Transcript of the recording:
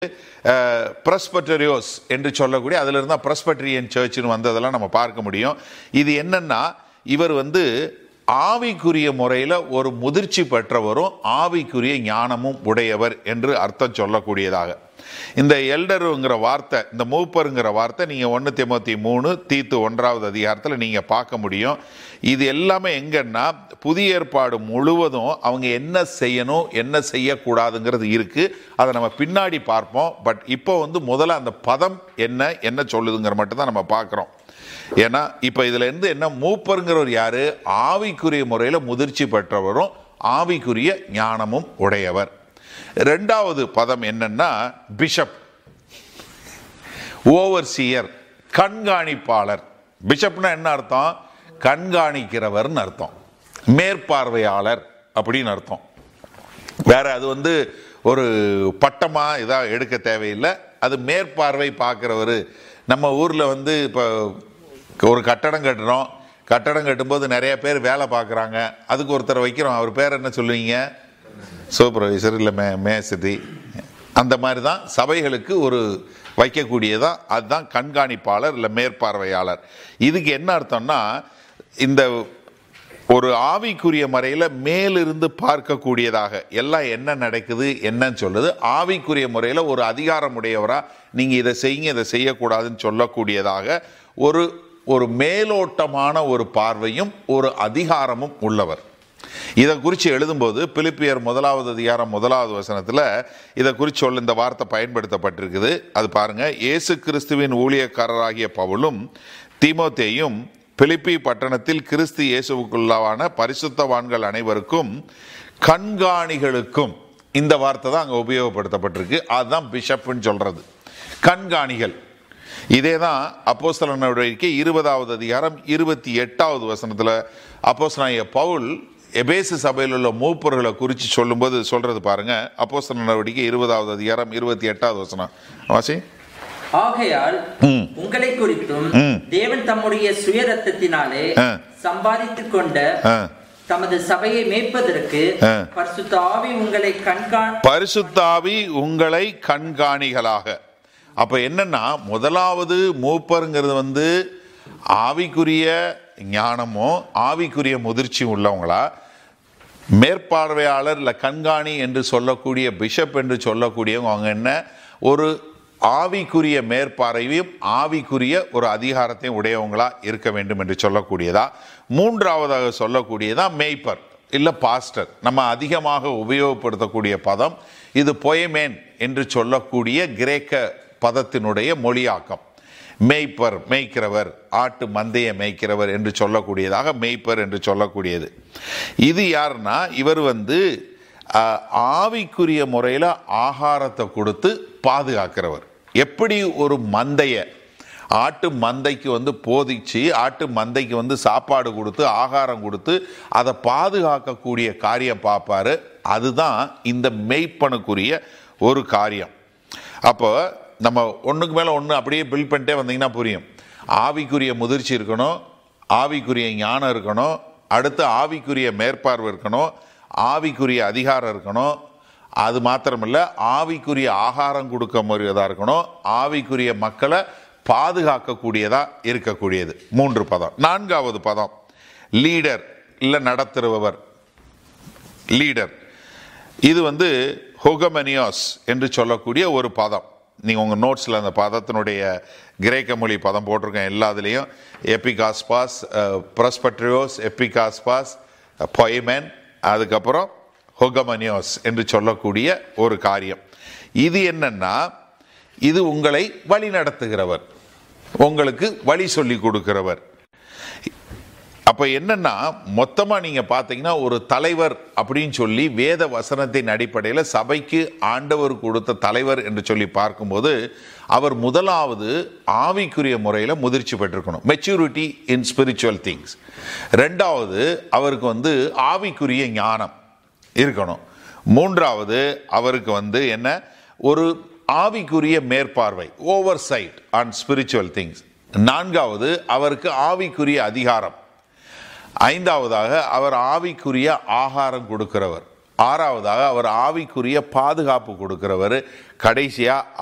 பிரஸ்பட்டரியோஸ் என்று சொல்லக்கூடிய அதில் இருந்தால் பிரஸ்பட்டரியன் சர்ச்னு வந்ததெல்லாம் நம்ம பார்க்க முடியும் இது என்னன்னா இவர் வந்து ஆவிக்குரிய முறையில் ஒரு முதிர்ச்சி பெற்றவரும் ஆவிக்குரிய ஞானமும் உடையவர் என்று அர்த்தம் சொல்லக்கூடியதாக இந்த எல்டருங்கிற வார்த்தை இந்த மூப்பருங்கிற வார்த்தை நீங்கள் ஒன்று திமுத்தி மூணு தீத்து ஒன்றாவது அதிகாரத்தில் நீங்கள் பார்க்க முடியும் இது எல்லாமே எங்கன்னா புதிய ஏற்பாடு முழுவதும் அவங்க என்ன செய்யணும் என்ன செய்யக்கூடாதுங்கிறது இருக்குது அதை நம்ம பின்னாடி பார்ப்போம் பட் இப்போ வந்து முதல்ல அந்த பதம் என்ன என்ன சொல்லுதுங்கிற மட்டும் தான் நம்ம பார்க்குறோம் ஏன்னா இப்போ இதுல இருந்து என்ன மூப்பருங்கிறவர் யாரு ஆவிக்குரிய முறையில் முதிர்ச்சி பெற்றவரும் ஆவிக்குரிய ஞானமும் உடையவர் ரெண்டாவது பதம் என்னன்னா பிஷப் ஓவர்சியர் கண்காணிப்பாளர் பிஷப்னா என்ன அர்த்தம் கண்காணிக்கிறவர்னு அர்த்தம் மேற்பார்வையாளர் அப்படின்னு அர்த்தம் வேற அது வந்து ஒரு பட்டமா இதா எடுக்க தேவையில்லை அது மேற்பார்வை பார்க்குறவர் நம்ம ஊர்ல வந்து இப்போ ஒரு கட்டடம் கட்டுறோம் கட்டடம் கட்டும்போது நிறைய பேர் வேலை பார்க்குறாங்க அதுக்கு ஒருத்தர் வைக்கிறோம் அவர் பேர் என்ன சொல்லுவீங்க சூப்பர்வைசர் இல்லை மே மேசதி அந்த மாதிரி தான் சபைகளுக்கு ஒரு வைக்கக்கூடியதான் அதுதான் கண்காணிப்பாளர் இல்லை மேற்பார்வையாளர் இதுக்கு என்ன அர்த்தம்னா இந்த ஒரு ஆவிக்குரிய முறையில் மேலிருந்து பார்க்கக்கூடியதாக எல்லாம் என்ன நடக்குது என்னன்னு சொல்லுது ஆவிக்குரிய முறையில் ஒரு அதிகாரமுடையவராக நீங்கள் இதை செய்யுங்க இதை செய்யக்கூடாதுன்னு சொல்லக்கூடியதாக ஒரு ஒரு மேலோட்டமான ஒரு பார்வையும் ஒரு அதிகாரமும் உள்ளவர் இதை குறித்து எழுதும்போது பிலிப்பியர் முதலாவது அதிகாரம் முதலாவது வசனத்தில் இதை குறித்து சொல்ல இந்த வார்த்தை பயன்படுத்தப்பட்டிருக்குது அது பாருங்க இயேசு கிறிஸ்துவின் ஊழியக்காரராகிய பவுலும் தீமோத்தேயும் பிலிப்பி பட்டணத்தில் கிறிஸ்து இயேசுவுக்குள்ளான பரிசுத்தவான்கள் அனைவருக்கும் கண்காணிகளுக்கும் இந்த வார்த்தை தான் அங்கே உபயோகப்படுத்தப்பட்டிருக்கு அதுதான் பிஷப்னு சொல்றது கண்காணிகள் இதே தான் அப்போஸ்தல நடவடிக்கை இருபதாவது அதிகாரம் இருபத்தி எட்டாவது வசனத்தில் அப்போஸ்தலனாகிய பவுல் எபேசு சபையில் உள்ள மூப்பர்களை குறித்து சொல்லும்போது சொல்றது பாருங்க அப்போஸ்தல நடவடிக்கை இருபதாவது அதிகாரம் இருபத்தி எட்டாவது வசனம் வாசி ஆகையால் உங்களை குறித்தும் தேவன் தம்முடைய சுய ரத்தத்தினாலே ஆ. சம்பாதித்துக் கொண்ட ஆ. தமது சபையை மேய்ப்பதற்கு ஆ. பரிசுத்த ஆவி உங்களை கண்கா பரிசுத்தாவி உங்களை கண்காணிகளாக அப்ப என்னன்னா முதலாவது மூப்பருங்கிறது வந்து ஆவிக்குரிய ஞானமும் ஆவிக்குரிய முதிர்ச்சியும் உள்ளவங்களா மேற்பார்வையாளர் இல்லை கண்காணி என்று சொல்லக்கூடிய பிஷப் என்று சொல்லக்கூடியவங்க அவங்க என்ன ஒரு ஆவிக்குரிய மேற்பார்வையும் ஆவிக்குரிய ஒரு அதிகாரத்தையும் உடையவங்களா இருக்க வேண்டும் என்று சொல்லக்கூடியதா மூன்றாவதாக சொல்லக்கூடியதா மேய்ப்பர் இல்லை பாஸ்டர் நம்ம அதிகமாக உபயோகப்படுத்தக்கூடிய பதம் இது பொயமேன் என்று சொல்லக்கூடிய கிரேக்க பதத்தினுடைய மொழியாக்கம் மேய்ப்பர் மேய்க்கிறவர் ஆட்டு மந்தைய மேய்க்கிறவர் என்று சொல்லக்கூடியதாக மேய்ப்பர் என்று சொல்லக்கூடியது இது யாருன்னா இவர் வந்து ஆஹ், ஆவிக்குரிய முறையில் ஆகாரத்தை கொடுத்து பாதுகாக்கிறவர் எப்படி ஒரு மந்தைய ஆட்டு மந்தைக்கு வந்து போதிச்சு ஆட்டு மந்தைக்கு வந்து சாப்பாடு கொடுத்து ஆகாரம் கொடுத்து அதை பாதுகாக்கக்கூடிய காரியம் பார்ப்பாரு அதுதான் இந்த மெய்ப்பனுக்குரிய ஒரு காரியம் அப்போ நம்ம ஒன்றுக்கு மேலே ஒன்று அப்படியே பில்ட் பண்ணிட்டே வந்தீங்கன்னா புரியும் ஆவிக்குரிய முதிர்ச்சி இருக்கணும் ஆவிக்குரிய ஞானம் இருக்கணும் அடுத்து ஆவிக்குரிய மேற்பார்வை இருக்கணும் ஆவிக்குரிய அதிகாரம் இருக்கணும் அது மாத்திரமில்ல ஆவிக்குரிய ஆகாரம் கொடுக்க முடியதா இருக்கணும் ஆவிக்குரிய மக்களை பாதுகாக்கக்கூடியதா இருக்கக்கூடியது மூன்று பதம் நான்காவது பதம் லீடர் இல்லை நடத்துறவர் லீடர் இது வந்து ஹொகமனியாஸ் என்று சொல்லக்கூடிய ஒரு பதம் நீங்கள் உங்கள் நோட்ஸில் அந்த பதத்தினுடைய கிரேக்க மொழி பதம் போட்டிருக்கேன் எல்லாத்துலேயும் எப்பிகாஸ்பாஸ் ப்ரஸ்பட்ரியோஸ் எப்பிகாஸ்பாஸ் பொய்மேன் அதுக்கப்புறம் ஹொகமனியோஸ் என்று சொல்லக்கூடிய ஒரு காரியம் இது என்னன்னா இது உங்களை வழி நடத்துகிறவர் உங்களுக்கு வழி சொல்லி கொடுக்கிறவர் அப்ப என்னன்னா மொத்தமா நீங்க பாத்தீங்கன்னா ஒரு தலைவர் அப்படின்னு சொல்லி வேத வசனத்தின் அடிப்படையில் சபைக்கு ஆண்டவர் கொடுத்த தலைவர் என்று சொல்லி பார்க்கும்போது அவர் முதலாவது ஆவிக்குரிய முறையில் முதிர்ச்சி பெற்றிருக்கணும் மெச்சூரிட்டி இன் ஸ்பிரிச்சுவல் திங்ஸ் ரெண்டாவது அவருக்கு வந்து ஆவிக்குரிய ஞானம் இருக்கணும் மூன்றாவது அவருக்கு வந்து என்ன ஒரு ஆவிக்குரிய மேற்பார்வை oversight on spiritual things நான்காவது அவருக்கு ஆவிக்குரிய அதிகாரம் ஐந்தாவதாக அவர் ஆவிக்குரிய ஆகாரம் கொடுக்கிறவர் ஆறாவதாக அவர் ஆவிக்குரிய பாதுகாப்பு கொடுக்கிறவர் கடைசியா